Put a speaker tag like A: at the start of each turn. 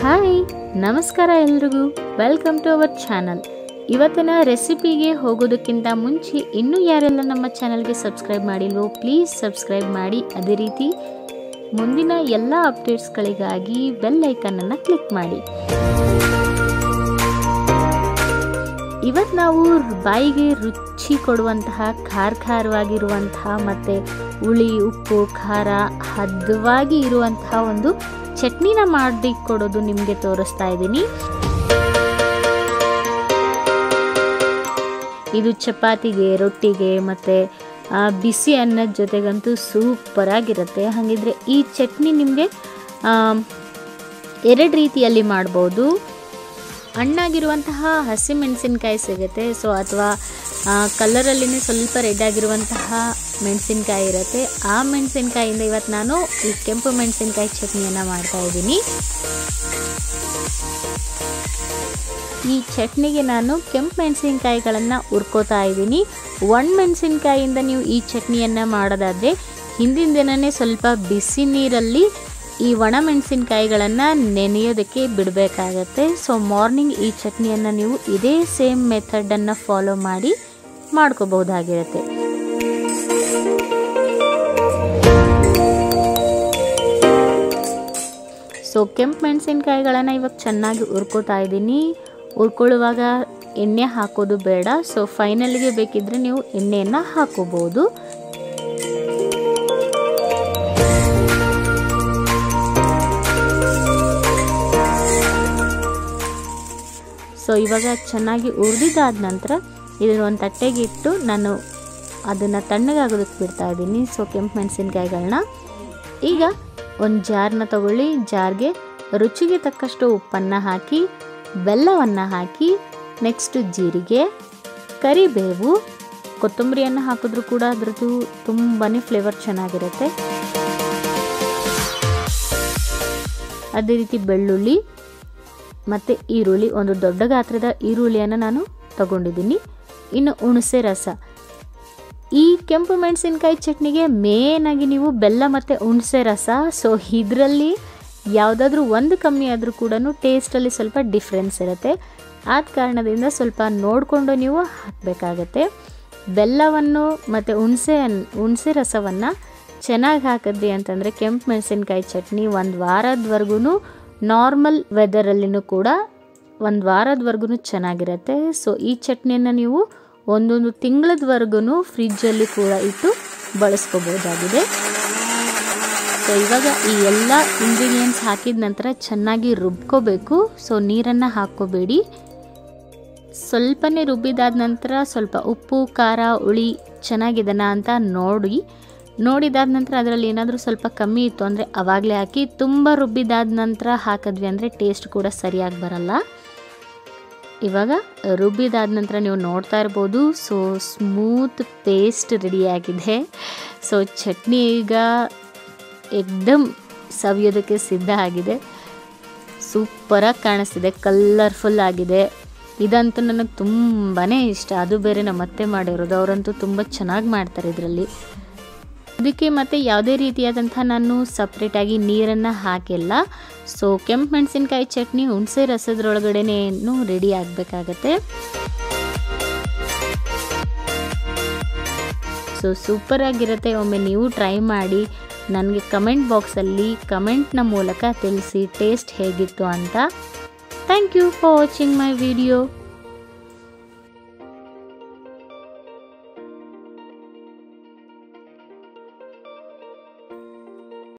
A: hi ನಮಸ್ಕಾರ ಎಲ್ರಿಗೂ welcome to our channel ಇವತ್ತಿನ ರೆಸಿಪಿಗೆ ಹೋಗೋದಕ್ಕಿಂತ ಮುಂಚೆ ಇನ್ನೂ ಯಾರೆಲ್ಲ ನಮ್ಮ ಚಾನಲ್ಗೆ ಸಬ್ಸ್ಕ್ರೈಬ್ ಮಾಡಿಲ್ವೋ ಪ್ಲೀಸ್ ಸಬ್ಸ್ಕ್ರೈಬ್ ಮಾಡಿ ಅದೇ ರೀತಿ ಮುಂದಿನ ಎಲ್ಲ ಅಪ್ಡೇಟ್ಸ್ಗಳಿಗಾಗಿ ಬೆಲ್ ಐಕನನ್ನು ಕ್ಲಿಕ್ ಮಾಡಿ ಇವತ್ತು ನಾವು ಬಾಯಿಗೆ ರುಚಿ ಕೊಡುವಂತಹ ಖಾರ ಖಾರವಾಗಿರುವಂತಹ ಮತ್ತು ಹುಳಿ ಉಪ್ಪು ಖಾರ ಹದವಾಗಿ ಇರುವಂತಹ ಒಂದು ಚಟ್ನಿನ ಮಾಡಿ ಕೊಡೋದು ನಿಮಗೆ ತೋರಿಸ್ತಾ ಇದ್ದೀನಿ ಇದು ಚಪಾತಿಗೆ ರೊಟ್ಟಿಗೆ ಮತ್ತು ಬಿಸಿ ಅನ್ನದ ಜೊತೆಗಂತೂ ಸೂಪರಾಗಿರುತ್ತೆ ಹಾಗಿದ್ರೆ ಈ ಚಟ್ನಿ ನಿಮಗೆ ಎರಡು ರೀತಿಯಲ್ಲಿ ಮಾಡ್ಬೋದು ಹಣ್ಣಾಗಿರುವಂತಹ ಹಸಿಮೆಣಸಿನ್ಕಾಯಿ ಸಿಗುತ್ತೆ ಸೊ ಅಥವಾ ಕಲರಲ್ಲಿನೇ ಸ್ವಲ್ಪ ರೆಡ್ ಆಗಿರುವಂತಹ ಮೆಣಸಿನ್ಕಾಯಿ ಇರುತ್ತೆ ಆ ಮೆಣಸಿನ್ಕಾಯಿಂದ ಇವತ್ತು ನಾನು ಈ ಕೆಂಪು ಮೆಣಸಿನ್ಕಾಯಿ ಚಟ್ನಿಯನ್ನು ಮಾಡ್ತಾ ಇದ್ದೀನಿ ಈ ಚಟ್ನಿಗೆ ನಾನು ಕೆಂಪು ಮೆಣಸಿನ್ಕಾಯಿಗಳನ್ನು ಹುರ್ಕೋತಾ ಇದ್ದೀನಿ ಒಣ ಮೆಣಸಿನ್ಕಾಯಿಂದ ನೀವು ಈ ಚಟ್ನಿಯನ್ನು ಮಾಡೋದಾದರೆ ಹಿಂದಿನ ದಿನವೇ ಸ್ವಲ್ಪ ಬಿಸಿ ನೀರಲ್ಲಿ ಈ ಒಣ ಮೆಣಸಿನ್ಕಾಯಿಗಳನ್ನು ನೆನೆಯೋದಕ್ಕೆ ಬಿಡಬೇಕಾಗತ್ತೆ ಸೊ ಮಾರ್ನಿಂಗ್ ಈ ಚಟ್ನಿಯನ್ನು ನೀವು ಇದೇ ಸೇಮ್ ಮೆಥಡನ್ನು ಫಾಲೋ ಮಾಡಿ ಮಾಡ್ಕೋಬಹುದಾಗಿರುತ್ತೆ ಸೊ ಕೆಂಪು ಮೆಣಸಿನ್ಕಾಯಿಗಳನ್ನು ಇವಾಗ ಚೆನ್ನಾಗಿ ಹುರ್ಕೋತಾ ಇದ್ದೀನಿ ಹುರ್ಕೊಳ್ಳುವಾಗ ಎಣ್ಣೆ ಹಾಕೋದು ಬೇಡ ಸೊ ಫೈನಲ್ಗೆ ಬೇಕಿದ್ರೆ ನೀವು ಎಣ್ಣೆಯನ್ನು ಹಾಕೋಬಹುದು ಸೊ ಇವಾಗ ಚೆನ್ನಾಗಿ ಹುರಿದಿದ್ದಾದ ನಂತರ ಇದನ್ನು ಒಂದು ತಟ್ಟೆಗೆ ಇಟ್ಟು ನಾನು ಅದನ್ನು ತಣ್ಣಗಾಗೋದಕ್ಕೆ ಬಿಡ್ತಾ ಇದ್ದೀನಿ ಸೊ ಕೆಂಪು ಮೆಣಸಿನ್ಕಾಯಿಗಳನ್ನ ಈಗ ಒಂದು ಜಾರನ್ನ ತಗೊಳ್ಳಿ ಜಾರ್ಗೆ ರುಚಿಗೆ ತಕ್ಕಷ್ಟು ಉಪ್ಪನ್ನು ಹಾಕಿ ಬೆಲ್ಲವನ್ನು ಹಾಕಿ ನೆಕ್ಸ್ಟು ಜೀರಿಗೆ ಕರಿಬೇವು ಕೊತ್ತಂಬರಿಯನ್ನು ಹಾಕಿದ್ರೂ ಕೂಡ ಅದ್ರದ್ದು ತುಂಬಾ ಫ್ಲೇವರ್ ಚೆನ್ನಾಗಿರುತ್ತೆ ಅದೇ ರೀತಿ ಬೆಳ್ಳುಳ್ಳಿ ಮತ್ತು ಈರುಳ್ಳಿ ಒಂದು ದೊಡ್ಡ ಗಾತ್ರದ ಈರುಳ್ಳಿಯನ್ನು ನಾನು ತಗೊಂಡಿದ್ದೀನಿ ಇನ್ನು ಹುಣಸೆ ರಸ ಈ ಕೆಂಪು ಮೆಣಸಿನ್ಕಾಯಿ ಚಟ್ನಿಗೆ ಮೇನಾಗಿ ನೀವು ಬೆಲ್ಲ ಮತ್ತು ಹುಣಸೆ ರಸ ಸೊ ಇದರಲ್ಲಿ ಯಾವುದಾದ್ರೂ ಒಂದು ಕಮ್ಮಿ ಆದರೂ ಕೂಡ ಟೇಸ್ಟಲ್ಲಿ ಸ್ವಲ್ಪ ಡಿಫ್ರೆನ್ಸ್ ಇರುತ್ತೆ ಆದ ಕಾರಣದಿಂದ ಸ್ವಲ್ಪ ನೋಡಿಕೊಂಡು ನೀವು ಹಾಕಬೇಕಾಗತ್ತೆ ಬೆಲ್ಲವನ್ನು ಮತ್ತು ಹುಣಸೆ ಹುಣಸೆ ರಸವನ್ನು ಚೆನ್ನಾಗಿ ಹಾಕಿದ್ರಿ ಅಂತಂದರೆ ಕೆಂಪು ಮೆಣಸಿನ್ಕಾಯಿ ಚಟ್ನಿ ಒಂದು ವಾರದವರೆಗೂ ನಾರ್ಮಲ್ ವೆದರಲ್ಲಿನೂ ಕೂಡ ಒಂದು ವಾರದವರೆಗೂ ಚೆನ್ನಾಗಿರುತ್ತೆ ಸೊ ಈ ಚಟ್ನಿಯನ್ನು ನೀವು ಒಂದೊಂದು ತಿಂಗಳದವರೆಗೂ ಫ್ರಿಜ್ಜಲ್ಲಿ ಕೂಡ ಇಟ್ಟು ಬಳಸ್ಕೋಬೋದಾಗಿದೆ ಸೊ ಇವಾಗ ಈ ಎಲ್ಲ ಇಂಗ್ರೀಡಿಯೆಂಟ್ಸ್ ಹಾಕಿದ ನಂತರ ಚೆನ್ನಾಗಿ ರುಬ್ಕೋಬೇಕು ಸೊ ನೀರನ್ನು ಹಾಕ್ಕೋಬೇಡಿ ಸ್ವಲ್ಪನೇ ರುಬ್ಬಿದಾದ ನಂತರ ಸ್ವಲ್ಪ ಉಪ್ಪು ಖಾರ ಹುಳಿ ಚೆನ್ನಾಗಿದೆನಾ ಅಂತ ನೋಡಿ ನೋಡಿದಾದ ನಂತರ ಅದರಲ್ಲಿ ಏನಾದರೂ ಸ್ವಲ್ಪ ಕಮ್ಮಿ ಇತ್ತು ಅಂದರೆ ಆವಾಗಲೇ ಹಾಕಿ ತುಂಬ ರುಬ್ಬಿದಾದ ನಂತರ ಹಾಕಿದ್ವಿ ಅಂದರೆ ಟೇಸ್ಟ್ ಕೂಡ ಸರಿಯಾಗಿ ಬರಲ್ಲ ಇವಾಗ ರುಬ್ಬಿದಾದ ನಂತರ ನೀವು ನೋಡ್ತಾ ಇರ್ಬೋದು ಸೊ ಸ್ಮೂತ್ ಪೇಸ್ಟ್ ರೆಡಿಯಾಗಿದೆ ಸೊ ಚಟ್ನಿ ಈಗ ಎಕ್ದಮ್ ಸವಿಯೋದಕ್ಕೆ ಸಿದ್ಧ ಆಗಿದೆ ಸೂಪರಾಗಿ ಕಾಣಿಸ್ತಿದೆ ಕಲರ್ಫುಲ್ ಆಗಿದೆ ಇದಂತೂ ನನಗೆ ತುಂಬಾ ಇಷ್ಟ ಅದು ಬೇರೆ ನಮ್ಮ ಅತ್ತೆ ಮಾಡಿರೋದು ಅವರಂತೂ ತುಂಬ ಚೆನ್ನಾಗಿ ಮಾಡ್ತಾರೆ ಇದರಲ್ಲಿ ಅದಕ್ಕೆ ಮತ್ತು ಯಾವುದೇ ರೀತಿಯಾದಂಥ ನಾನು ಸಪ್ರೇಟಾಗಿ ನೀರನ್ನು ಹಾಕಿಲ್ಲ ಸೊ ಕೆಂಪು ಮೆಣಸಿನ್ಕಾಯಿ ಚಟ್ನಿ ಹುಣಸೆ ರಸದ್ರೊಳಗಡೆನೇನು ರೆಡಿ ಆಗಬೇಕಾಗತ್ತೆ ಸೊ ಸೂಪರಾಗಿರುತ್ತೆ ಒಮ್ಮೆ ನೀವು ಟ್ರೈ ಮಾಡಿ ನನಗೆ ಕಮೆಂಟ್ ಬಾಕ್ಸಲ್ಲಿ ಕಮೆಂಟ್ನ ಮೂಲಕ ತಿಳಿಸಿ ಟೇಸ್ಟ್ ಹೇಗಿತ್ತು ಅಂತ thank you for watching my video